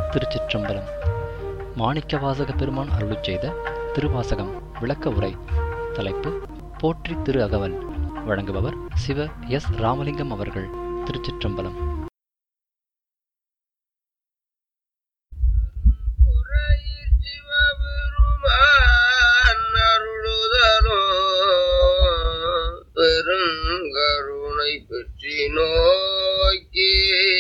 திருச்சிற்றம்பலம் மாணிக்கவாசக பெருமான் அருளிச் செய்த திருவாசகம் விளக்க உரை தலைப்பு போற்றி திரு அகவல் வழங்குபவர் சிவ எஸ் ராமலிங்கம் அவர்கள் திருச்சிற்றம்பலம் உரையிற் சிவபெருமான் அருளுதலோ பெருங்கருணை பெற்றி நோக்கி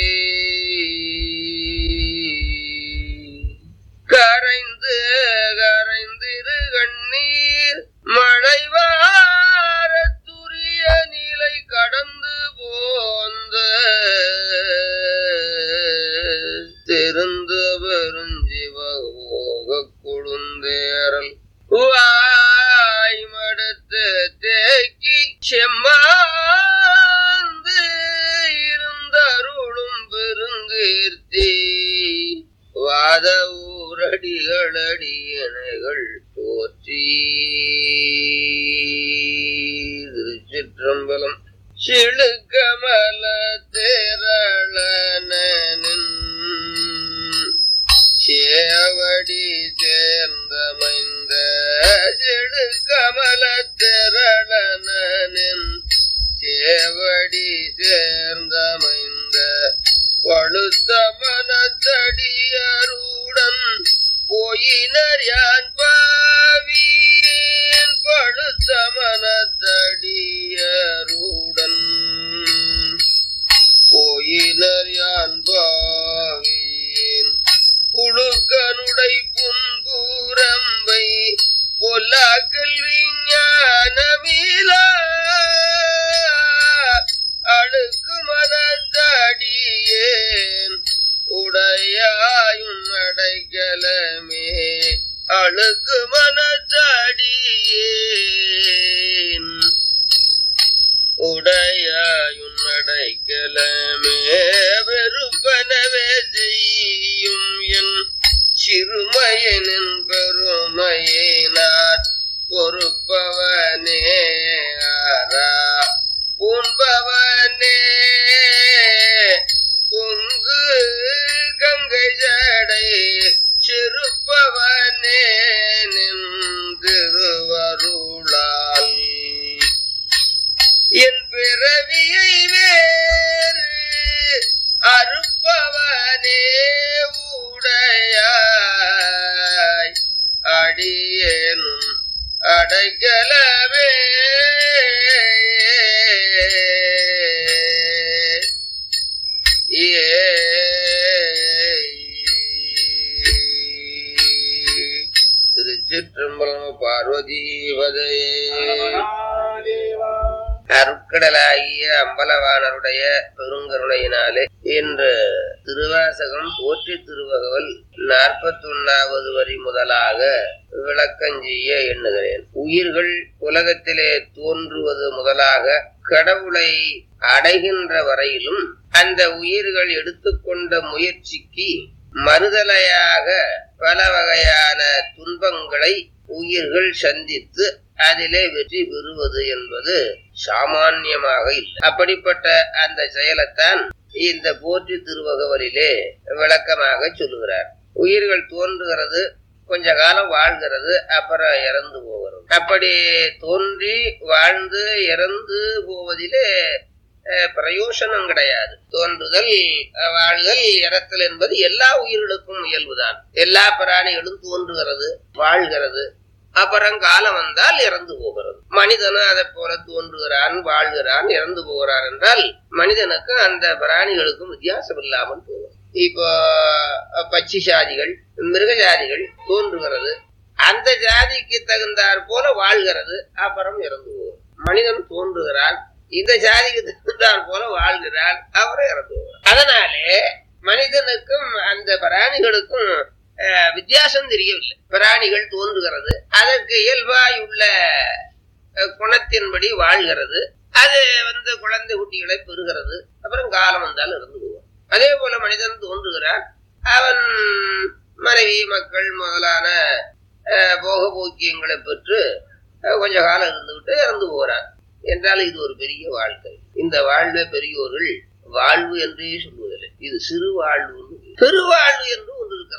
கரைந்து கரைந்திரு கண்ணீர் மழைவார துரிய நிலை கடந்து போந்த திருந்து பெருஞ்சிவ கொடுந்தேரல் வாய் மடுத்து தேக்கி செம்மாந்து இருந்தருளும் பெருங்கீர்த்தி வாத ஊரடிகளடியணைகள் போற்றி திருச்சிற்றம்பலம் சிழுக்கமல தேரளனின் சேவடி சேர்ந்தமைந்த செழுக்கமல திரளனின் சேவடி சேர்ந்தமைந்த பழுத்த மனத்தடியருடன் போயினர் யான் பாவியேன் பழுத்த மனத்தடியருடன் போயினர் யான் பாவியேன் புழுக்கனுடை புன்பூரம்பை பொல்லாக்கல் விஞ்ஞானமிலா அழுக்கு மனத்தடியேன் உடையாயும் அடைக்கலமே அழுக்கு மனத்தடியேன் உடையாயுன் அடைக்கலமே வெறுப்பனவே செய்யும் என் சிறுமையனின் பெருமையினார் பொறுப்பவனே ஆரா பூன்பவனே பொங்கு கங்கை ஜடை சிறுப்பவனே நின்றிருவருளால் என் பிறவியை வேறு அறுப்பவனே உடையாய் அடியேனும் அடைக்கலமே திருச்சிற்றம்பலம் பார்வதீபதையே அருட்கடலாகிய அம்பலவாணருடைய பெருங்கருணையினாலே இன்று திருவாசகம் போற்றி திருவகவல் நாற்பத்தொன்னாவது வரி முதலாக விளக்கஞ்செய்ய எண்ணுகிறேன் உயிர்கள் உலகத்திலே தோன்றுவது முதலாக கடவுளை அடைகின்ற வரையிலும் அந்த உயிர்கள் எடுத்துக்கொண்ட முயற்சிக்கு மறுதலையாக பல வகையான துன்பங்களை உயிர்கள் சந்தித்து அதிலே வெற்றி பெறுவது என்பது சாமான்யமாக இல்லை அப்படிப்பட்ட அந்த செயலைத்தான் இந்த போற்றி திருவகவலிலே விளக்கமாக சொல்லுகிறார் உயிர்கள் தோன்றுகிறது கொஞ்ச காலம் வாழ்கிறது அப்புறம் இறந்து போகிறது அப்படி தோன்றி வாழ்ந்து இறந்து போவதிலே பிரயோசனம் கிடையாது தோன்றுதல் வாழ்தல் இறத்தல் என்பது எல்லா உயிர்களுக்கும் இயல்புதான் எல்லா பிராணிகளும் தோன்றுகிறது வாழ்கிறது அப்புறம் காலம் வந்தால் இறந்து போகிறது மனிதனும் அதை போல தோன்றுகிறான் வாழ்கிறான் இறந்து போகிறான் என்றால் மனிதனுக்கும் அந்த பிராணிகளுக்கும் வித்தியாசம் இல்லாமல் போகும் இப்போ பச்சி சாதிகள் மிருக ஜாதிகள் தோன்றுகிறது அந்த ஜாதிக்கு தகுந்தாற் போல வாழ்கிறது அப்புறம் இறந்து போகும் மனிதன் தோன்றுகிறான் இந்த ஜாதிக்கு தகுந்தாற் போல வாழ்கிறான் அப்புறம் இறந்து போகிறான் அதனாலே மனிதனுக்கும் அந்த பிராணிகளுக்கும் வித்தியாசம் தெரியவில்லை பிராணிகள் தோன்றுகிறது அதற்கு இயல்பாய் உள்ள குணத்தின்படி வாழ்கிறது அது வந்து குழந்தை குட்டிகளை பெறுகிறது அப்புறம் காலம் வந்தால் இறந்து போவான் அதே போல மனிதன் தோன்றுகிறான் அவன் மனைவி மக்கள் முதலான போக போக்கியங்களை பெற்று கொஞ்ச காலம் இருந்துவிட்டு இறந்து போகிறான் என்றால் இது ஒரு பெரிய வாழ்க்கை இந்த வாழ்வே பெரியோர்கள் வாழ்வு என்றே சொல்வதில்லை இது சிறு வாழ்வு பெருவாழ்வு என்று ஒன்று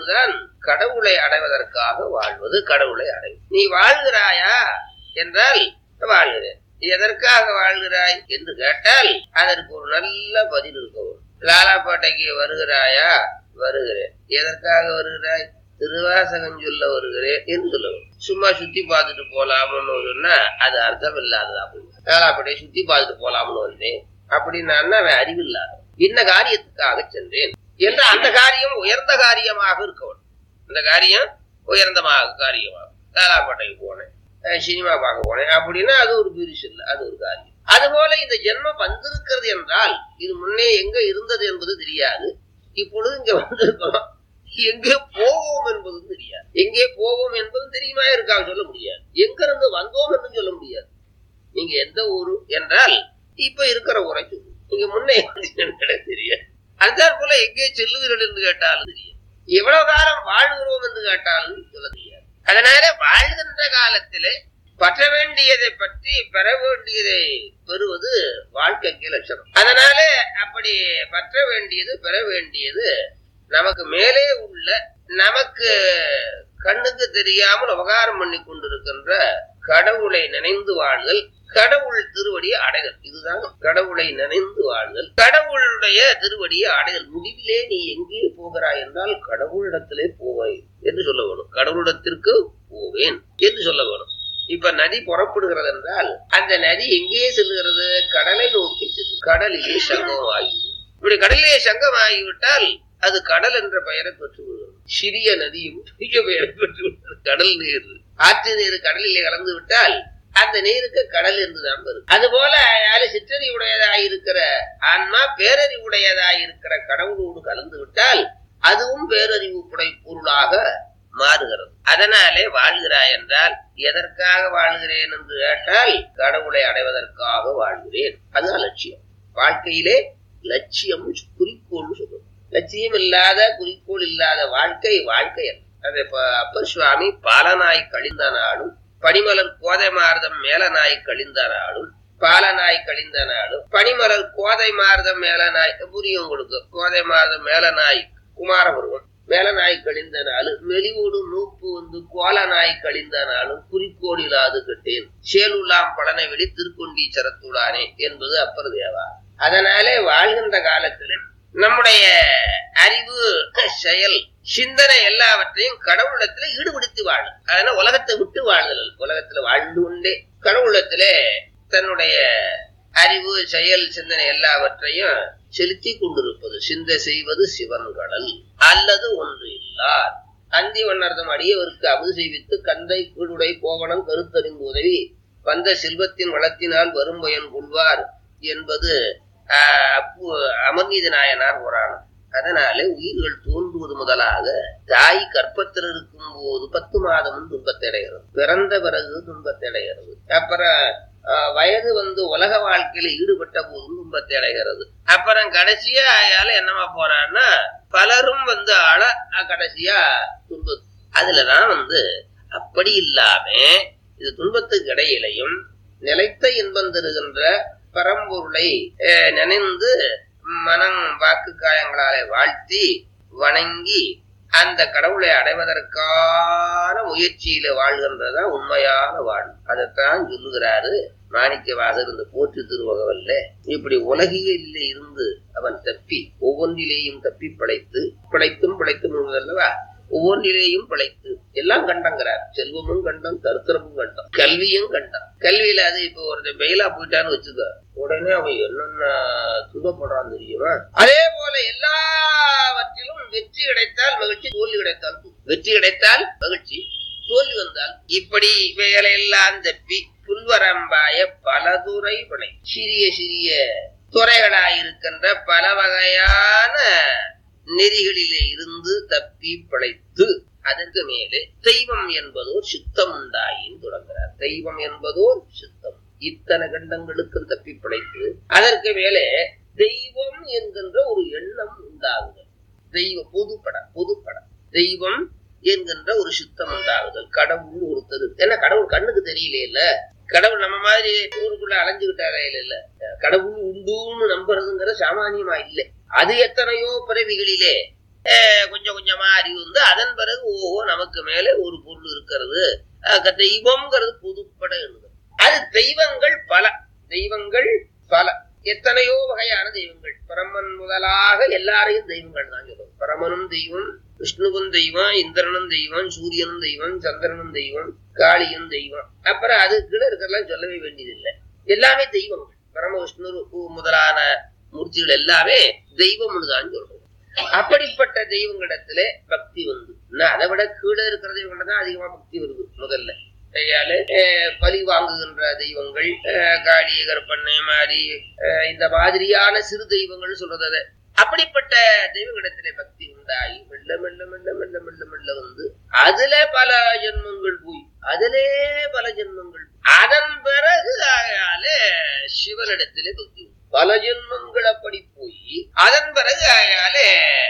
வாழ்வுதான் கடவுளை அடைவதற்காக வாழ்வது கடவுளை அடைவு நீ வாழ்கிறாயா என்றால் வாழ்கிறேன் எதற்காக வாழ்கிறாய் என்று கேட்டால் அதற்கு ஒரு நல்ல பதில் இருக்கவும் லாலாப்பேட்டைக்கு வருகிறாயா வருகிறேன் எதற்காக வருகிறாய் திருவாசகம் சொல்ல வருகிறேன் என்று சொல்லவும் சும்மா சுத்தி பார்த்துட்டு போலாம்னு சொன்னா அது அர்த்தம் இல்லாததா போய் லாலாப்பேட்டையை சுத்தி பார்த்துட்டு போலாம்னு வந்தேன் அப்படின்னா அவன் அறிவில்லாத என்ன காரியத்துக்காக சென்றேன் என்று அந்த காரியம் உயர்ந்த காரியமாக இருக்கணும் அந்த காரியம் உயர்ந்தமாக காரியமாக லாலாப்பேட்டைக்கு போனேன் அஹ் சினிமா பார்க்க போனேன் அப்படின்னா அது ஒரு பெருசு இல்லை அது ஒரு காரியம் அதுபோல இந்த ஜென்மம் வந்திருக்கிறது என்றால் இது முன்னே எங்க இருந்தது என்பது தெரியாது இப்பொழுது இங்க வந்திருக்கிறோம் எங்கே போவோம் என்பதும் தெரியாது எங்கே போவோம் என்பதும் தெரியுமா இருக்கா சொல்ல முடியாது எங்க இருந்து வந்தோம் என்று சொல்ல முடியாது நீங்க எந்த ஊரு என்றால் இப்ப இருக்கிற ஊரை சொல்லு நீங்க முன்னே இருந்தீங்கன்னு தெரியாது அதான் போல எங்கே செல்லுகிறீர்கள் என்று கேட்டாலும் தெரியாது எவ்வளவு காலம் வாழ்கிறோம் என்று கேட்டாலும் சொல்ல தெரியாது அதனால வாழ்கின்ற காலத்திலே பற்ற வேண்டியதை பற்றி பெற வேண்டியதை பெறுவது வாழ்க்கைக்கு லட்சணம் அதனால அப்படி பற்ற வேண்டியது பெற வேண்டியது நமக்கு மேலே உள்ள நமக்கு கண்ணுக்கு தெரியாமல் உபகாரம் பண்ணி கொண்டிருக்கின்ற கடவுளை நினைந்து வாழ்தல் கடவுள் திருவடியை அடைதல் இதுதான் கடவுளை நினைந்து வாழ்தல் கடவுளுடைய திருவடியை அடைதல் முடிவிலே நீ எங்கே போகிறாய் என்றால் கடவுளிடத்திலே போவாய் என்று சொல்ல வேணும் கடவுளிடத்திற்கு போவேன் என்று சொல்ல வேணும் இப்ப நதி புறப்படுகிறது என்றால் அந்த நதி எங்கே செல்லுகிறது கடலை நோக்கி செல்லும் கடலிலே சங்கம் ஆகி இப்படி கடலிலே சங்கம் ஆகிவிட்டால் அது கடல் என்ற பெயரை பெற்றுவிடும் சிறிய நதியும் பெரிய பெயரை பெற்றுவிடும் கடல் நீர் ஆற்று நீர் கடலிலே கலந்து விட்டால் அந்த நீருக்கு கடல் என்றுதான் வரும் அதுபோல யாரு சிற்றறி உடையதாயிருக்கிற ஆன்மா பேரறிவு உடையதாயிருக்கிற கடவுளோடு கலந்து விட்டால் அதுவும் பேரறிவு புடை பொருளாக மாறுகிறது அதனாலே வாழ்கிறாய் என்றால் எதற்காக வாழ்கிறேன் என்று கேட்டால் கடவுளை அடைவதற்காக வாழ்கிறேன் அதுதான் லட்சியம் வாழ்க்கையிலே லட்சியம் குறிக்கோள் சொல்லும் லட்சியம் இல்லாத குறிக்கோள் இல்லாத வாழ்க்கை வாழ்க்கை அல்ல அது இப்ப அப்பர் சுவாமி பாலனாய் கழிந்த நாளும் பனிமலர் கோதை மார்தம் மேல நாய் கழிந்த நாளும் பாலனாய் கழிந்த நாளும் பனிமலர் கோதை மார்தம் மேல நாய் புரியும் உங்களுக்கு கோதை மார்தம் மேல நாய் குமாரபருவம் மேல நாய் கழிந்த நாளும் மெலிவோடு நூப்பு வந்து கோல நாய் கழிந்த நாளும் குறிக்கோடிலாது கட்டேன் சேலுலாம் பலனை வெளி திருக்கொண்டி சரத்துடானே என்பது அப்பர் தேவா அதனாலே வாழ்கின்ற காலத்தில் நம்முடைய அறிவு செயல் சிந்தனை எல்லாவற்றையும் கடவுளத்துல ஈடுபடுத்தி வாழும் அதனால உலகத்தை விட்டு வாழ்தல் உலகத்துல வாழ்ந்து கொண்டே கடவுளத்திலே தன்னுடைய அறிவு செயல் சிந்தனை எல்லாவற்றையும் செலுத்தி கொண்டிருப்பது சிந்தை செய்வது சிவன் கடல் அல்லது ஒன்று இல்லார் அந்தி வண்ணர்தம் அடியவருக்கு அமுது செய்வித்து கந்தை கீழுடை கோவணம் கருத்தறிந்து உதவி வந்த செல்வத்தின் வளத்தினால் வரும் பயன் கொள்வார் என்பது அமர்நீதி நாயனார் புராணம் அதனாலே உயிர்கள் தோன்றுவது முதலாக தாய் கற்பத்தில் இருக்கும் போது பத்து மாதமும் துன்பத்தை அடைகிறது பிறந்த பிறகு துன்பத்தை அடைகிறது அப்புறம் வயது வந்து உலக வாழ்க்கையில ஈடுபட்ட போதும் துன்பத்தை அடைகிறது அப்புறம் கடைசியா அயால என்னமா போறான்னா பலரும் வந்து ஆள கடைசியா துன்ப அதுலதான் வந்து அப்படி இல்லாம இது துன்பத்துக்கு இடையிலையும் நிலைத்த இன்பம் தருகின்ற பரம்பொருளை நினைந்து மனம் வாக்கு காயங்களாலே வாழ்த்தி வணங்கி அந்த கடவுளை அடைவதற்கான முயற்சியில வாழ்கின்றதுதான் உண்மையான வாழ்வு அதைத்தான் சொல்லுகிறாரு மாணிக்க வாசர் இந்த போற்று திருவகவல்ல இப்படி உலகியலில் இருந்து அவன் தப்பி ஒவ்வொன்றிலேயும் தப்பி பிழைத்து பிழைத்தும் பிழைத்தும் அல்லவா ஒவ்வொன்றிலேயும் பிழைத்து எல்லாம் கண்டங்கிறார் செல்வமும் கண்டம் தருத்திரமும் கண்டம் கல்வியும் கண்டம் கல்வியில அது இப்போ ஒருத்தன் பெயிலா போயிட்டான்னு வச்சுக்க உடனே அவன் என்னென்ன துன்பப்படுறான் தெரியுமா அதே போல எல்லாவற்றிலும் வெற்றி கிடைத்தால் மகிழ்ச்சி தோல்வி கிடைத்தால் வெற்றி கிடைத்தால் மகிழ்ச்சி தோல்வி வந்தால் இப்படி இவைகளெல்லாம் தப்பி புல்வரம்பாய பலதுறை பிழை சிறிய சிறிய துறைகளாயிருக்கின்ற பல வகையான நெறிகளிலே இருந்து தப்பி பிழைத்து அதற்கு மேலே தெய்வம் என்பதோர் சித்தம் உண்டாயின்னு தொடங்குறார் தெய்வம் என்பதோர் சித்தம் இத்தனை கண்டங்களுக்கும் தப்பி பிழைத்து அதற்கு மேலே தெய்வம் என்கின்ற ஒரு எண்ணம் உண்டாகுதல் தெய்வ பொதுப்பட பொதுப்பட தெய்வம் என்கின்ற ஒரு சித்தம் உண்டாகுதல் கடவுள் ஒருத்தர் ஏன்னா கடவுள் கண்ணுக்கு தெரியல இல்ல கடவுள் நம்ம மாதிரி ஊருக்குள்ள அலைஞ்சுக்கிட்டாரே இல்ல கடவுள் உண்டுன்னு நம்புறதுங்கிற சாமானியமா இல்லை அது எத்தனையோ பிறவிகளிலே கொஞ்சம் கொஞ்சமா அறிவு வந்து அதை அதன் பிறகு ஓஹோ நமக்கு மேலே ஒரு பொருள் இருக்கிறது அஹ் தெய்வம்ங்கிறது பொதுப்பட எழுது அது தெய்வங்கள் பல தெய்வங்கள் பல எத்தனையோ வகையான தெய்வங்கள் பரமன் முதலாக எல்லாரையும் தெய்வங்கள் தான் சொல்லுவோம் பரமனும் தெய்வம் விஷ்ணுவும் தெய்வம் இந்திரனும் தெய்வம் சூரியனும் தெய்வம் சந்திரனும் தெய்வம் காளியும் தெய்வம் அப்புறம் அது கீழே இருக்கிறதெல்லாம் சொல்லவே வேண்டியதில்லை எல்லாமே தெய்வங்கள் பரம விஷ்ணு முதலான மூர்த்திகள் எல்லாமே தெய்வம்னு தான் சொல்றோம் அப்படிப்பட்ட தெய்வங்களிடத்திலே பக்தி வந்து இன்னும் அதை விட கீழே இருக்கிற தெய்வங்கள் தான் அதிகமா பக்தி வருது முதல்ல கையால அஹ், பலி வாங்குகின்ற தெய்வங்கள் அஹ், காளி கருப்பண்ணை மாறி அஹ், இந்த மாதிரியான சிறு தெய்வங்கள் சொல்றது அது. அப்படிப்பட்ட தெய்வங்களிடத்திலே பக்தி உண்டாகி மெல்ல மெல்ல மெல்ல மெல்ல மெல்ல மெல்ல வந்து அதுல பல ஜென்மங்கள் போய் அதிலே பல ஜென்மங்கள் அதன் பிறகு ஆயால சிவனிடத்திலே பக்தி உண்டு. பல ஜென்மங்கள் அப்படி போய் அதன் பிறகு ஆயாலே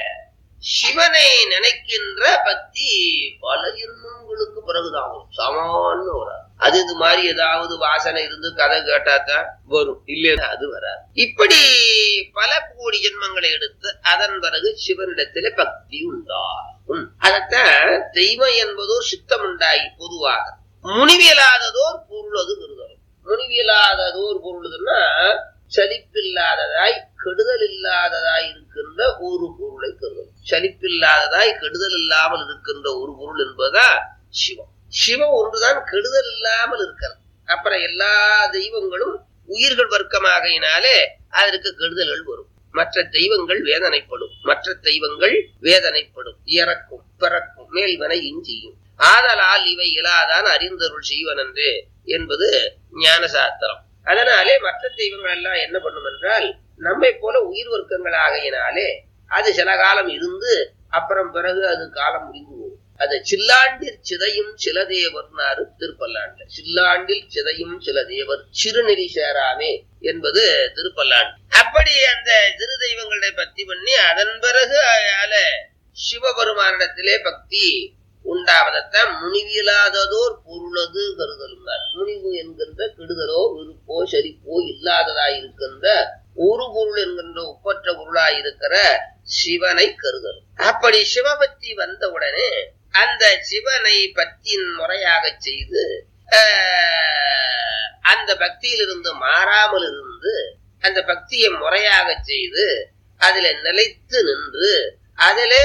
சிவனை நினைக்கின்ற பக்தி பல ஜென்மங்களுக்கு பிறகுதான் வரும் சாமானிய வராது அது இது மாதிரி ஏதாவது வாசனை இருந்து கதை கேட்டாதான் வரும் இல்லையா அது வராது இப்படி பல கோடி ஜென்மங்களை எடுத்து அதன் பிறகு சிவனிடத்திலே பக்தி உண்டாகும் அதத்தான் தெய்வம் என்பதோர் சித்தம் உண்டாகி பொதுவாக முனிவியலாததோர் பொருள் அது கருதலும் முனிவியலாததோர் பொருள்னா சலிப்பில்லாததாய் கெடுதல் இல்லாததாய் இருக்கின்ற ஒரு பொருளை கருதல் சலிப்பில்லாததாய் கெடுதல் இல்லாமல் இருக்கின்ற ஒரு பொருள் என்பதா சிவம் சிவம் ஒன்றுதான் கெடுதல் இல்லாமல் இருக்கிறது அப்புறம் எல்லா தெய்வங்களும் உயிர்கள் வர்க்கமாகையினாலே அதற்கு கெடுதல்கள் வரும் மற்ற தெய்வங்கள் வேதனைப்படும் மற்ற தெய்வங்கள் வேதனைப்படும் இறக்கும் பிறக்கும் மேல்வனை இஞ்சியும் ஆதலால் இவை இலாதான் அறிந்தருள் செய்வனன்று என்பது ஞான சாஸ்திரம் அதனாலே மற்ற தெய்வங்கள் எல்லாம் என்ன பண்ணும் என்றால் நம்மை போல உயிர் வர்க்கங்கள் ஆகையினாலே அது சில காலம் இருந்து அப்புறம் பிறகு அது காலம் முடிந்து போகும் அது சில்லாண்டில் சிதையும் சில தேவர்னாரு திருப்பல்லாண்டு சில்லாண்டில் சிதையும் சில தேவர் சிறுநெறி சேராமே என்பது திருப்பல்லாண்டு அப்படி அந்த திரு தெய்வங்களை பக்தி பண்ணி அதன் பிறகு அயால சிவபெருமானிடத்திலே பக்தி உண்டாவதத்தான் முனிவியலாததோர் பொருளது கருதலுங்கார் முனிவு என்கின்ற கெடுதலோ விருப்போ செரிப்போ இல்லாததாய் இருக்கின்ற ஒரு பொருள் என்கின்ற ஒப்பற்ற பொருளாய் இருக்கிற சிவனை கருதல் அப்படி சிவபக்தி வந்தவுடனே அந்த சிவனை பக்தியின் முறையாக செய்து ஆஹ், அந்த பக்தியிலிருந்து மாறாமல் இருந்து அந்த பக்தியை முறையாக செய்து அதில நிலைத்து நின்று அதிலே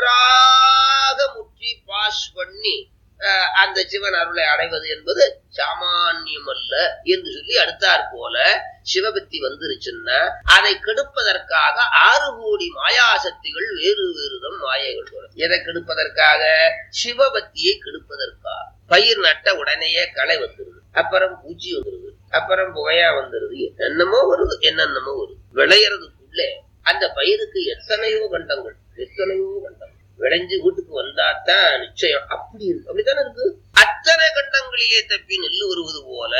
நன்றாக முற்றி பாஸ் பண்ணி அஹ், அந்த சிவன் அருளை அடைவது என்பது சாமானியம் அல்ல என்று சொல்லி அடுத்தாற் போல சிவபக்தி வந்துருச்சுன்னா அதை கெடுப்பதற்காக ஆறு கோடி மாயாசக்திகள் வேறு வேறுதம் மாயைகள் வரும் எதை கெடுப்பதற்காக சிவபக்தியை கெடுப்பதற்காக பயிர் நட்ட உடனேயே களை வந்துருது அப்புறம் பூச்சி வந்துருது அப்புறம் புகையா வந்துருது என்னென்னமோ வருது என்னென்னமோ வருது விளையறதுக்குள்ளே அந்த பயிருக்கு எத்தனையோ கண்டங்கள் எத்தனையோ கண்டங்கள் விளைஞ்சு வீட்டுக்கு வந்தாதான் நிச்சயம் அப்படி இருக்கு அப்படித்தானே இருக்கு அத்தனை கண்டங்களிலே தப்பி நெல்லு வருவது போல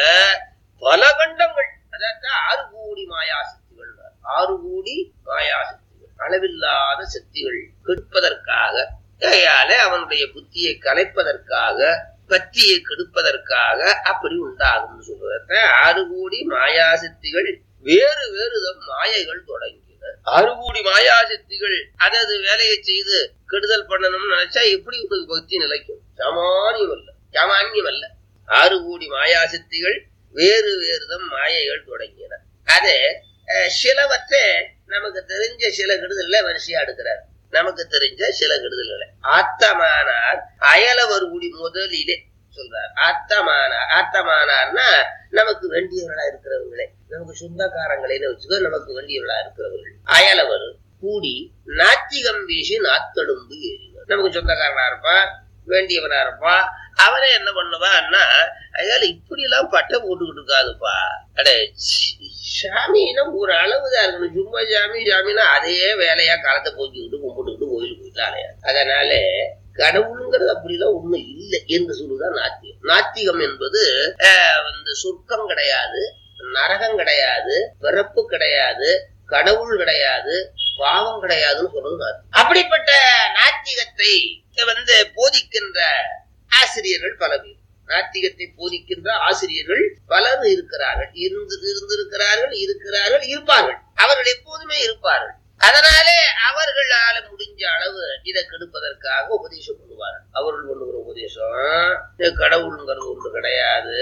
பல கண்டங்கள் அதான் ஆறு கோடி மாயாசக்திகள் ஆறு கோடி மாயாசக்திகள் அளவில்லாத சக்திகள் கெடுப்பதற்காக கையால அவனுடைய புத்தியை கலைப்பதற்காக பக்தியை கெடுப்பதற்காக அப்படி உண்டாகும் சொல்றத ஆறு கோடி மாயாசக்திகள் வேறு வேறு தம் மாயைகள் தொடங்கின ஆறு கோடி மாயாசக்திகள் அதது வேலையை செய்து கெடுதல் பண்ணணும்னு நினைச்சா எப்படி உனக்கு பக்தி நிலைக்கும் சாமானியம் அல்ல சாமானியம் அல்ல ஆறு கோடி மாயாசக்திகள் வேறு வேறுதம் மாயைகள் தொடங்கின அது அஹ், சிலவற்றை நமக்கு தெரிஞ்ச சில கெடுதல்ல வரிசையா எடுக்கிறார் நமக்கு தெரிஞ்ச சில கெடுதல்களை ஆத்தமானார் அயலவர் குடி முதலிலே சொல்றார் ஆத்தமானார் ஆத்தமானார்னா நமக்கு வேண்டியவர்களா இருக்கிறவங்களே நமக்கு சொந்தக்காரங்களேன்னு வச்சுக்கோ நமக்கு வேண்டியவர்களா இருக்கிறவர்கள் அயலவர் கூடி நாத்திகம் வீசி நாத்தெடும்பு ஏறினார் நமக்கு சொந்தக்காரனா இருப்பான் வேண்டியவனா இருப்பான் அவனே என்ன பண்ணுவான்னா அதனால இப்படி எல்லாம் பட்டை போட்டுக்கிட்டு இருக்காதுப்பா அடே சி- சாமின்னா ஒரு அளவுதான் இருக்கணும் சும்மா சாமி சாமின்னா அதே வேலையா காலத்தை போக்கிக்கிட்டு கும்பிட்டுக்கிட்டு கோயிலுக்கு போயிட்டாலே அதனால கடவுளுங்கிறது அப்படிலாம் ஒண்ணும் இல்லை என்று சொல்லுதான் நாத்திகம் நாத்திகம் என்பது ஆஹ், வந்து சொர்க்கம் கிடையாது நரகம் கிடையாது பிறப்பு கிடையாது கடவுள் கிடையாது பாவம் கிடையாதுன்னு சொல்றது நாத்திகம். அப்படிப்பட்ட நாத்திகத்தை வந்து போதிக்கின்ற ஆசிரியர்கள் பல பேர் நாத்திகத்தை போதிக்கின்ற ஆசிரியர்கள் பலர் இருக்கிறார்கள் இருந்து இருந்திருக்கிறார்கள் இருக்கிறார்கள் இருப்பார்கள் அவர்கள் எப்போதுமே இருப்பார்கள் அதனாலே அவர்களால முடிஞ்ச அளவு இதை கெடுப்பதற்காக உபதேசம் பண்ணுவார் அவர்கள் பண்ணுகிற உபதேசம் இது கடவுளுங்கிறது ஒன்று கிடையாது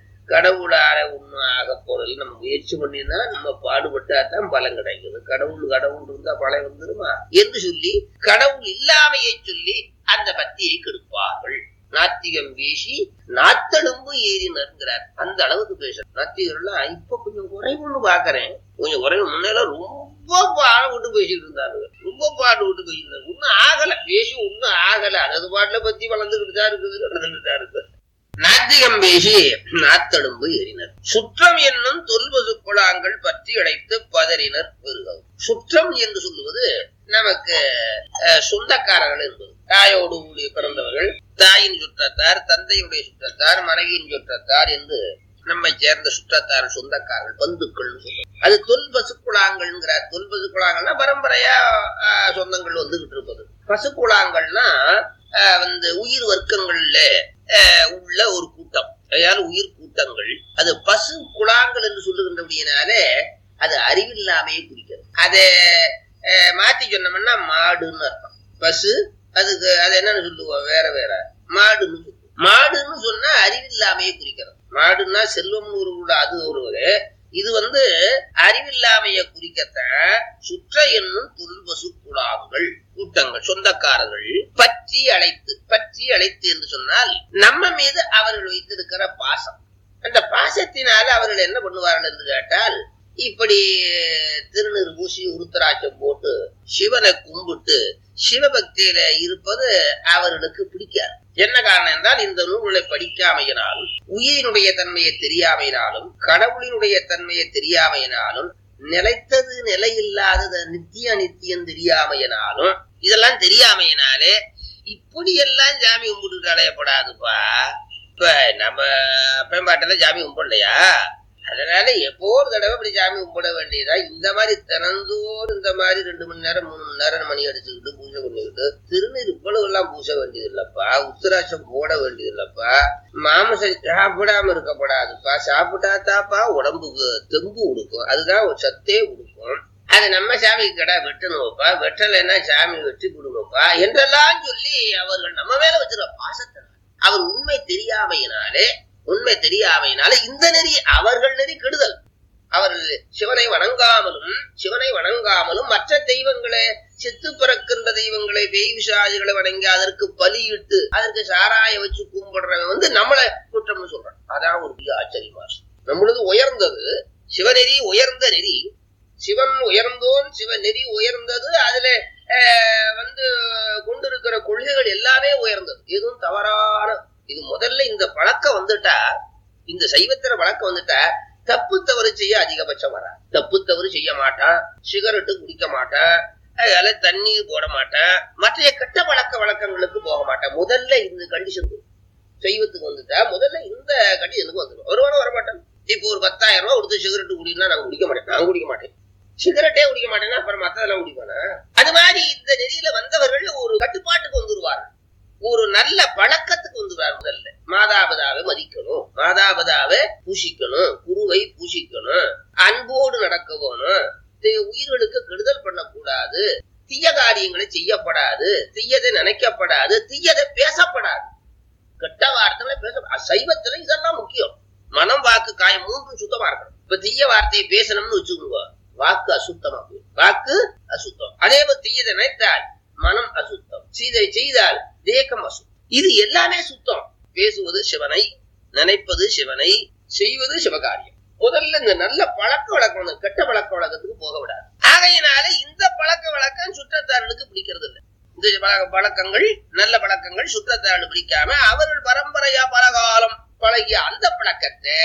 கடவுளால ஒன்றும் ஆக போறது நம்ம முயற்சி பண்ணினா நம்ம பாடுபட்டா தான் பலன் கிடைக்குது கடவுள் கடவுள் இருந்தா பலன் வந்துருமா என்று சொல்லி கடவுள் இல்லாமையை சொல்லி அந்த பக்தியை கெடுப்பார்கள் நாத்திகம் வீசி நாத்தெலும்பு ஏறி நறுங்கிறார் அந்த அளவுக்கு பேசுற நாத்திகர்லாம் இப்ப கொஞ்சம் குறைவுன்னு பாக்குறேன் கொஞ்சம் குறைவு முன்னெல்லாம் ரொம்ப பாடம் விட்டு பேசிட்டு இருந்தாரு ரொம்ப பாடு விட்டு பேசிட்டு இருந்தாரு ஒன்னும் ஆகல பேசி ஒன்னும் ஆகல அது பாட்டுல பத்தி வளர்ந்துகிட்டு தான் இருக்குது நடந்துகிட்டு தான் இருக்கு நாத்திகம் பேசி நாத்தெலும்பு எறினர் சுற்றம் என்னும் தொல்பசு குழாங்கள் பற்றி அடைத்து பதறினர் பெருகவும் சுற்றம் என்று சொல்லுவது நமக்கு அஹ், சொந்தக்காரர்கள் என்பது தாயோடு ஊழிய பிறந்தவர்கள் தாயின் சுற்றத்தார் தந்தையுடைய சுற்றத்தார் மனைவியின் சுற்றத்தார் என்று நம்மை சேர்ந்த சுற்றத்தார் சொந்தக்காரர்கள் பந்துக்கள் அது தொல் பசுக்குழாங்கள்ங்கிறார் தொல் பசுக்குழாங்கள்னா பரம்பரையா அஹ், சொந்தங்கள் வந்துகிட்டு இருப்பது பசுக்குழாங்கள்னா அஹ், வந்து உயிர் வர்க்கங்கள்ல அஹ், உள்ள ஒரு கூட்டம் அதாவது உயிர் கூட்டங்கள் அது பசு குழாங்கள் என்று சொல்லுகின்றபடியினாலே அது அறிவில்லாமையே குறிக்கிறது அதை அஹ், மாத்தி சொன்னோம்னா மாடுன்னு அர்த்தம் பசு அதுக்கு அது என்னன்னு சொல்லுவோம் வேற வேற மாடுன்னு சொல்லுவோம் மாடுன்னு சொன்னா அறிவில்லாமையே குறிக்கிறது மாடுன்னா செல்வம்னு ஒரு கூட அது ஒரு வகை இது வந்து அறிவில்லாமைய குறிக்கத்தான் சுற்ற என்னும் துல்பசு குழாங்கள் கூட்டங்கள் சொந்தக்காரர்கள் பற்றி அழைத்து பற்றி அழைத்து என்று சொன்னால் நம்ம மீது அவர்கள் வைத்திருக்கிற பாசம் அந்த பாசத்தினால அவர்கள் என்ன பண்ணுவார்கள் என்று கேட்டால் இப்படி திருநீர் பூசி உருத்தராட்சம் போட்டு சிவனை கும்பிட்டு சிவபக்தியில இருப்பது அவர்களுக்கு பிடிக்காது என்ன காரணம் என்றால் இந்த நூல்களை படிக்காமையினாலும் உயிரினுடைய தன்மையை தெரியாமையினாலும் கடவுளினுடைய தன்மையை தெரியாமையினாலும் நிலைத்தது நிலையில்லாதது நித்திய நித்தியம் தெரியாமையினாலும் இதெல்லாம் தெரியாமையினாலே இப்படி எல்லாம் சாமி கும்பிட்டு அலையப்படாதுப்பா இப்ப நம்ம பயன்பாட்டில சாமி கும்பிடலையா அதனால எப்போ ஒரு தடவை இப்படி சாமி கும்பிட வேண்டியதா இந்த மாதிரி தினந்தோறும் இந்த மாதிரி ரெண்டு மணி நேரம் மூணு மணி நேரம் மணி அடிச்சுக்கிட்டு பூஜை பண்ணிக்கிட்டு திருநீர் இவ்வளவு எல்லாம் பூச வேண்டியது இல்லப்பா உத்தராட்சம் போட வேண்டியது இல்லப்பா மாமசம் சாப்பிடாம இருக்கப்படாதுப்பா சாப்பிட்டாத்தாப்பா உடம்புக்கு தெம்பு கொடுக்கும் அதுதான் ஒரு சத்தே கொடுக்கும் அது நம்ம சாமிக்கு கடை வெட்டணும்ப்பா வெட்டலைன்னா சாமி வெட்டி கொடுங்கப்பா என்றெல்லாம் சொல்லி அவர்கள் நம்ம மேல வச்சிருக்க பாசத்தினால் அவர் உண்மை தெரியாமையினாலே உண்மை தெரியாமையினாலே இந்த நெறி அவர்கள் நெறி கெடுதல் அவர்கள் சிவனை வணங்காமலும் சிவனை வணங்காமலும் மற்ற தெய்வங்களை செத்து பிறக்கின்ற தெய்வங்களை பேய் விசாதிகளை வணங்கி அதற்கு பலியிட்டு அதற்கு சாராய வச்சு கும்பிடுறவன் வந்து நம்மளை குற்றம்னு சொல்றான் அதான் ஒரு பெரிய ஆச்சரியமா இருக்கு. நம்மளது உயர்ந்தது சிவநெறி உயர்ந்த நெறி சிவன் உயர்ந்தோன் சிவநெறி உயர்ந்தது அதுல அஹ், வந்து கொண்டிருக்கிற கொள்கைகள் எல்லாமே உயர்ந்தது எதுவும் தவறான இது முதல்ல இந்த பழக்கம் வந்துட்டா இந்த சைவத்திர பழக்கம் வந்துட்டா தப்பு தவறு செய்ய அதிகபட்சம் வரா தப்பு தவறு செய்ய மாட்டான் சிகரெட்டு குடிக்க மாட்டான் அதனால தண்ணீர் போட மாட்டான் மற்ற கெட்ட பழக்க வழக்கங்களுக்கு போக மாட்டான் முதல்ல இந்த கண்டிஷன் சைவத்துக்கு வந்துட்டா முதல்ல இந்த கண்டிஷனுக்கு வந்துடும் வருவானும் வரமாட்டான் இப்போ ஒரு பத்தாயிரம் ரூபாய் கொடுத்து சிகரெட்டு குடினா நான் குடிக்க மாட்டேன் நான் குடிக்க மாட்டேன் சிகரெட்டே குடிக்க மாட்டேன்னா அப்புறம் மத்ததெல்லாம் குடிப்பானா அது மாதிரி இந்த நெறியில வந்தவர்கள் ஒரு கட்டுப்பாட்டுக்கு வந்துருவார்கள் ஒரு நல்ல பழக்கத்துக்கு வந்துருவார் முதல்ல மாதாபதாவை மதிக்கணும் மாதாபதாவை பூசிக்கணும் குருவை பூசிக்கணும் அன்போடு நடக்க வேணும் தே- உயிர்களுக்கு கெடுதல் பண்ணக்கூடாது தீய காரியங்களை செய்யப்படாது தீயதை நினைக்கப்படாது தீயதை பேசப்படாது கெட்ட வார்த்தைகளை பேச அ- சைவத்துல இதெல்லாம் முக்கியம் மனம் வாக்கு காயம் மூன்றும் சுத்தமா இருக்கணும் இப்ப தீய வார்த்தையை பேசணும்னு வச்சுக்கோங்க வாக்கு அசுத்தமா போயிடும் வாக்கு அசுத்தம் அதே மாதிரி தீயதை நினைத்தால் மனம் அசுத்தம் சீதை செய்தால் தேகம் அசுத்தம் இது எல்லாமே சுத்தம் பேசுவது சிவனை நினைப்பது சிவனை செய்வது சிவகாரியம் முதல்ல இந்த நல்ல பழக்க வழக்கம் இந்த கெட்ட பழக்க வழக்கத்துக்கு போக விடாது ஆகையினால இந்த பழக்க வழக்கம் சுற்றத்தார்களுக்கு பிடிக்கிறது இல்லை இந்த பழக்க- பழக்கங்கள் நல்ல பழக்கங்கள் சுற்றத்தார்கள் பிடிக்காம அவர்கள் பரம்பரையா பல காலம் பழகிய அந்த பழக்கத்தை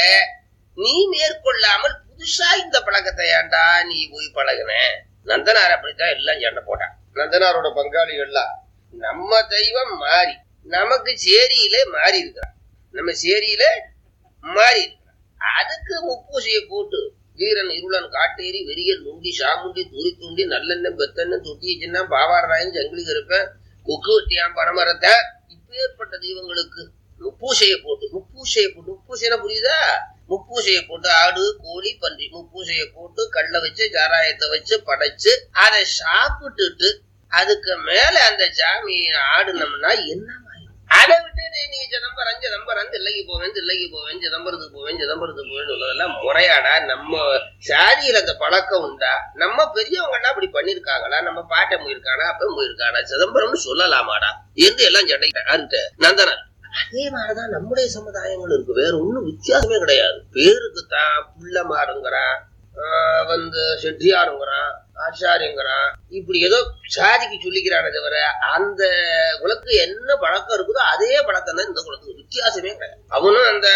நீ மேற்கொள்ளாமல் புதுசா இந்த பழக்கத்தை ஏன்டா நீ போய் பழகுன நந்தனார் அப்படித்தான் எல்லாம் சண்டை போட்டான் நந்தனாரோட பங்காளிகள்லாம் நம்ம தெய்வம் மாறி நமக்கு சேரியிலே மாறி இருக்கிறான் நம்ம சேரியில மாறி இருக்கிறான் அதுக்கு முப்பூசியை போட்டு வீரன் இருளன் காட்டேரி வெறியல் நுண்டி சாமுண்டி துரி துண்டி நல்லெண்ணெய் பெத்தெண்ணெய் தொட்டி சின்ன பாவாராயன் ஜங்கிலி கருப்பன் கொக்கு வெட்டியான் பனமரத்தை இப்பேற்பட்ட தெய்வங்களுக்கு முப்பூசையை போட்டு முப்பூசையை போட்டு முப்பூசைனா புரியுதா முப்பூசையை போட்டு ஆடு கோழி பன்றி முப்பூசையை போட்டு கல்ல வச்சு சாராயத்தை வச்சு படைச்சு அதை சாப்பிட்டுட்டு அதுக்கு மேல அந்த சாமியை ஆடுனோம்னா என்ன ஆயிரும்? அதை விட்டு நீ நீ சிதம்பரம் சிதம்பரம் தில்லைக்கு போவேன் தில்லைக்கு போவேன் சிதம்பரத்துக்கு போவேன் சிதம்பரத்துக்கு போவேன் சொல்றதெல்லாம் முறையாடா நம்ம சாதியில அந்த பழக்கம் உண்டா நம்ம பெரியவங்கடா அப்படி பண்ணிருக்காங்களா நம்ம பாட்டன் போயிருக்கானா அப்பன் போயிருக்கானா சிதம்பரம்னு சொல்லலாமாடா என்று எல்லாம் சட்டை நந்தனர் அதே மாதிரிதான் நம்முடைய சமுதாயங்கள் இருக்கு வேற ஒண்ணும் வித்தியாசமே கிடையாது பேருக்கு தான் புள்ள மாறுங்கிறான் ஆஹ் வந்து செட்டியாருங்கிறான் ஆச்சாரியங்கிறான் இப்படி ஏதோ சாதிக்கு சொல்லிக்கிறானே தவிர அந்த குலத்துக்கு என்ன பழக்கம் இருக்குதோ அதே பழக்கம் தான் இந்த குலத்துக்கு வித்தியாசமே கிடையாது அவனும் அந்த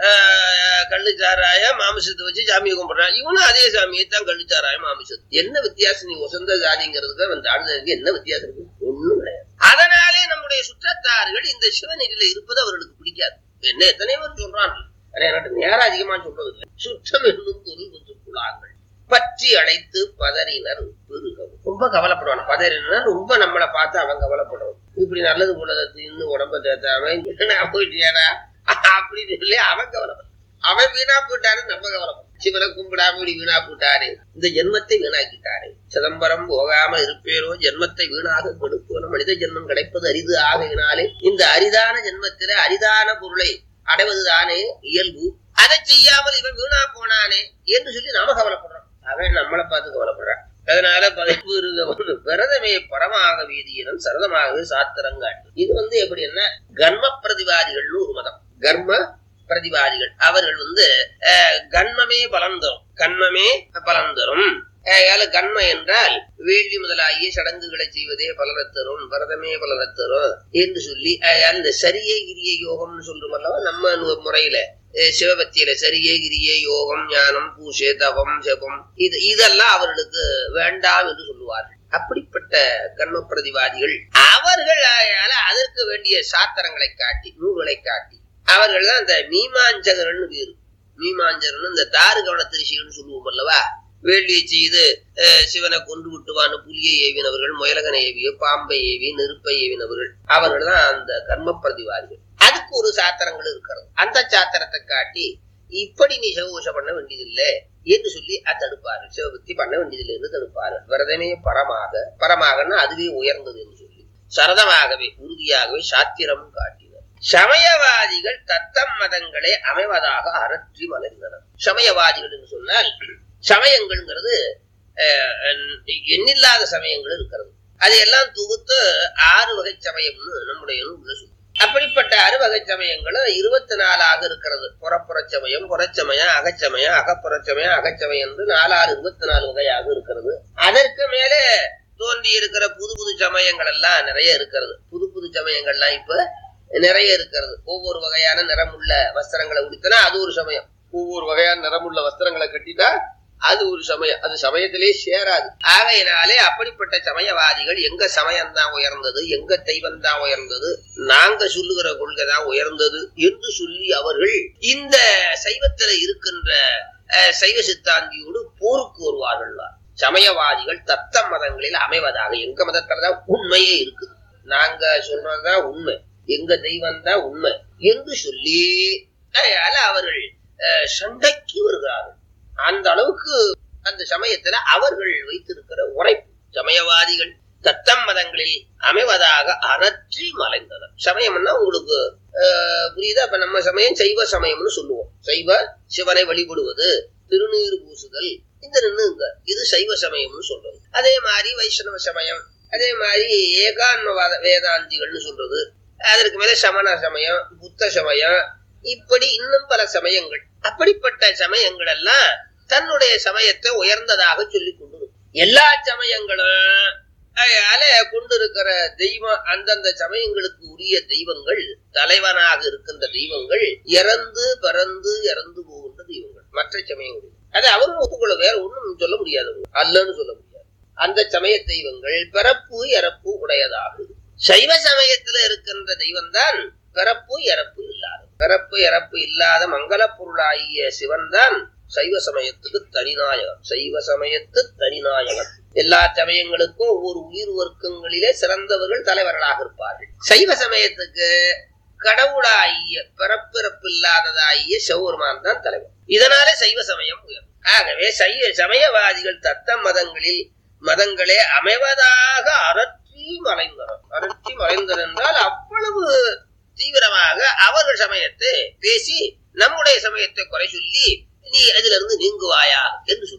ஆஹ், கள்ளுச்சாராய மாமிசத்தை வச்சு சாமியை கும்பிடுறான் இவனும் அதே சாமியை தான் கள்ளுச்சாராய மாமிசத்து என்ன வித்தியாசம் நீ உசந்த ஜாதிங்கிறதுக்கு அவன் தாழ்ந்ததுக்கு என்ன வித்தியாசம் இருக்கு ஒண்ணும் கிடையாது அதனாலே நம்முடைய சுற்றத்தார்கள் இந்த சிவநெறியில இருப்பது அவர்களுக்கு பிடிக்காது என்ன எத்தனை பேர் சொல்றான் ஆனா எனக்கு நேரம் அதிகமா சொல்றது இல்லை சுற்றம் என்னும் பொருள் குழாங்கள் பற்றி அழைத்து பதறினர் பெருகவும் ரொம்ப கவலைப்படுவான் பதறினர் ரொம்ப நம்மளை பார்த்து அவன் கவலைப்படுவான் இப்படி நல்லது போலதை தின்னு உடம்ப தேத்தாம நான் போயிட்டியாடா அப்படின்னு சொல்லி அவன் கவலைப்படுறான் அவன் வீணா போயிட்டாரு நம்ம கவலைப்படுறோம் சிவனை கும்பிடாம இப்படி வீணா போட்டாரு இந்த ஜென்மத்தை வீணாக்கிட்டாரு சிதம்பரம் போகாம இருப்பேரோ ஜென்மத்தை வீணாக கொடுப்போம் மனித ஜென்மம் கிடைப்பது அரிது ஆகையினாலே இந்த அரிதான ஜென்மத்தில அரிதான பொருளை அடைவதுதானே இயல்பு அதை செய்யாமல் இவன் வீணா போனானே என்று சொல்லி நாம கவலைப்படுறோம் அவன் நம்மளை பார்த்து கவலைப்படுறான் அதனால பதிப்பு இருந்தவன் விரதமே பரமாக வீதியினம் சரதமாகவே சாத்திரங்காட்டு இது வந்து எப்படின்னா கர்ம பிரதிவாதிகள்னு ஒரு மதம் கர்ம பிரதிவாதிகள் அவர்கள் வந்து அஹ், கன்மமே பலன் தரும் கன்மமே பலன் தரும் ஆகையால கண்ம என்றால் வேள்வி முதலாகிய சடங்குகளை செய்வதே பலனத் தரும் பரதமே பலனத் தரும் என்று சொல்லி ஆகையால் இந்த சரியே கிரிய யோகம்னு சொல்றோம் அல்லவா நம்ம நு- முறையில அஹ், சிவபக்தியில சரியே கிரிய யோகம் ஞானம் பூசை தவம் ஜபம் இது இதெல்லாம் அவர்களுக்கு வேண்டாம் என்று சொல்லுவார்கள் அப்படிப்பட்ட கர்ம பிரதிவாதிகள் அவர்கள் ஆகையால அதற்கு வேண்டிய சாத்திரங்களை காட்டி நூல்களை காட்டி அவர்கள் தான் அந்த மீமாஞ்சகர்னு பேரு மீமாஞ்சகர்னு இந்த தாரு கவன திருஷிகள்னு சொல்லுவோம் அல்லவா வேள்வியை செய்து அஹ், சிவனை கொண்டு விட்டுவான்னு புலியை ஏவினவர்கள் முயலகனை ஏவிய பாம்பை ஏவி நெருப்பை ஏவினவர்கள் அவர்கள் தான் அந்த கர்ம பிரதிவாதிகள் அதுக்கு ஒரு சாத்திரங்கள் இருக்கிறது அந்த சாத்திரத்தை காட்டி இப்படி நீ சிவபூஷை பண்ண வேண்டியதில்லை என்று சொல்லி அது தடுப்பாரு சிவபக்தி பண்ண வேண்டியதில்லை என்று தடுப்பாரு விரதமே பரமாக பரமாகன்னா அதுவே உயர்ந்தது என்று சொல்லி சரதமாகவே உறுதியாகவே சாத்திரம் காட்டினர் சமயவாதிகள் தத்தம் மதங்களை அமைவதாக அரற்றி மலர்ந்தனர் சமயவாதிகள் என்று சொன்னால் சமயங்கள்ங்கிறது அஹ், எண்ணில்லாத சமயங்கள் இருக்கிறது அதையெல்லாம் தொகுத்து ஆறு வகை சமயம்னு நம்முடைய நூல்ல சொல்லு அப்படிப்பட்ட அறுவகை சமயங்களும் இருபத்தி நாலாக இருக்கிறது புறப்புற சமயம் புறச்சமயம் அகச்சமயம் அகப்புறச்சமயம் அகச்சமயம் என்று நாலாறு இருபத்தி நாலு வகையாக இருக்கிறது அதற்கு மேலே தோன்றி இருக்கிற புது புது சமயங்கள் எல்லாம் நிறைய இருக்கிறது புது புது சமயங்கள்லாம் இப்ப நிறைய இருக்கிறது ஒவ்வொரு வகையான நிறமுள்ள வஸ்திரங்களை உடுத்தினா அது ஒரு சமயம் ஒவ்வொரு வகையான நிறமுள்ள வஸ்திரங்களை கட்டிட்டா அது ஒரு சமயம் அது சமயத்திலே சேராது ஆகையினாலே அப்படிப்பட்ட சமயவாதிகள் எங்க சமயம் தான் உயர்ந்தது எங்க தெய்வம் தான் உயர்ந்தது நாங்க சொல்லுகிற கொள்கை தான் உயர்ந்தது என்று சொல்லி அவர்கள் இந்த சைவத்துல இருக்கின்ற அஹ், சைவ சித்தாந்தியோடு போருக்கு வருவார்கள் சமயவாதிகள் தத்த மதங்களில் அமைவதாக எங்க மதத்துலதான் உண்மையே இருக்குது நாங்க சொல்றதுதான் உண்மை எங்க தெய்வம் தான் உண்மை என்று சொல்லி அதனால அவர்கள் அஹ், சண்டைக்கு வருகிறார்கள் அந்த அளவுக்கு அந்த சமயத்துல அவர்கள் வைத்திருக்கிற உரைப்பு சமயவாதிகள் தத்தம் மதங்களில் அமைவதாக அறற்றி மலைந்தனர் சமயம்னா உங்களுக்கு அஹ், புரியுதா இப்ப நம்ம சமயம் சைவ சமயம்னு சொல்லுவோம் சைவ சிவனை வழிபடுவது திருநீர் பூசுதல் இந்த நின்னுங்க இது சைவ சமயம்னு சொல்றது அதே மாதிரி வைஷ்ணவ சமயம் அதே மாதிரி ஏகான்மவாத வேதாந்திகள்னு சொல்றது அதற்கு மேல சமண சமயம் புத்த சமயம் இப்படி இன்னும் பல சமயங்கள் அப்படிப்பட்ட சமயங்கள் எல்லாம் தன்னுடைய சமயத்தை உயர்ந்ததாக சொல்லி கொண்டு எல்லா சமயங்களும் அதனால கொண்டிருக்கிற தெய்வம் அந்தந்த சமயங்களுக்கு உரிய தெய்வங்கள் தலைவனாக இருக்கின்ற தெய்வங்கள் இறந்து பிறந்து இறந்து போகின்ற தெய்வங்கள் மற்ற சமயங்கள் அது அவரும் ஒத்துக்கொள்ள வேற ஒண்ணும் சொல்ல முடியாது அல்லன்னு சொல்ல முடியாது அந்த சமய தெய்வங்கள் பிறப்பு இறப்பு உடையதாகும் சைவ சமயத்துல இருக்கின்ற தெய்வம் தான் பிறப்பு இறப்பு இல்லாத பிறப்பு இறப்பு இல்லாத மங்கள பொருளாகிய சிவன் தான் சைவ சமயத்துக்கு தனிநாயகன் சைவ சமயத்து தனிநாயகன் எல்லா சமயங்களுக்கும் ஒவ்வொரு உயிர் வர்க்கங்களிலே சிறந்தவர்கள் தலைவர்களாக இருப்பார்கள் சைவ சமயத்துக்கு கடவுளாகிய பிறப்பிறப்பில்லாததாகிய சிவபெருமான் தான் தலைவர் இதனாலே சைவ சமயம் உயரும் ஆகவே சைவ சமயவாதிகள் தத்த மதங்களில் மதங்களே அமைவதாக அரற்றி மறைந்தனர் அரற்றி மறைந்தனர் என்றால் அவ்வளவு தீவிரமாக அவர்கள் சமயத்தை பேசி நம்முடைய சமயத்தை குறை சொல்லி நீ அதிலிருந்து நீங்குவாயா என்று சொல்லி